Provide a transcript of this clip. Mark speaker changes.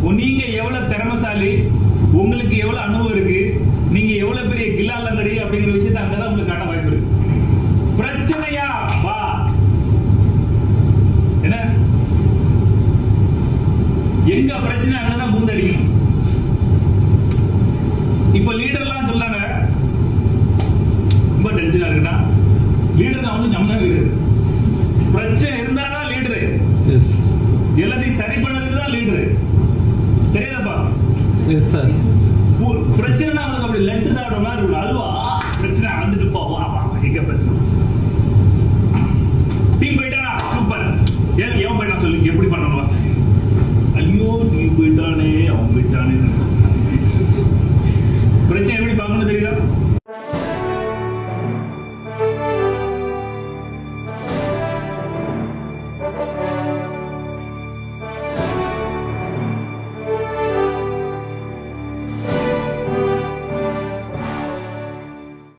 Speaker 1: உ- நீங்க எவ்வளவு திறமசாலி உங்களுக்கு எவ்வளவு அனுபவம் இருக்கு நீங்க எவ்வளவு பெரிய கில்லாலங்கடி அப்படிங்கிற விஷயத்தை அங்கதான் உங்களுக்கு காட்ட வாய்ப்பு இருக்கு பிரச்சனையா வா என்ன எங்க பிரச்சனை அங்கதான் மூந்தடிக்கணும் இப்ப லீடர்லாம் சொல்லாங்க ரொம்ப டென்ஷனா இருக்குன்னா லீடர் அவனு நம்ம தான் லீடர் பிரச்சனை இருந்தாதான் லீடரு
Speaker 2: எஸ்
Speaker 1: எல்லாத்தையும் சரி பண்ணதுக்கு தான் லீடரு சரியாதப்பா
Speaker 2: எஸ் சார்
Speaker 1: ஒரு பிரச்சனை அவனுக்கு அப்படி லட்டு சாப்பிட மாதிரி இருக்கும் அழுவா பிரச்சனை வந்துட்டு போ வா வா வா, எங்க பிரச்சனை டீம் போயிட்டானா சூப்பர் ஏன் எவன் போயிட்டான் சொல்லு எப்படி பண்ணணும் ஐயோ டீம் போயிட்டானே அவன் போயிட்டானே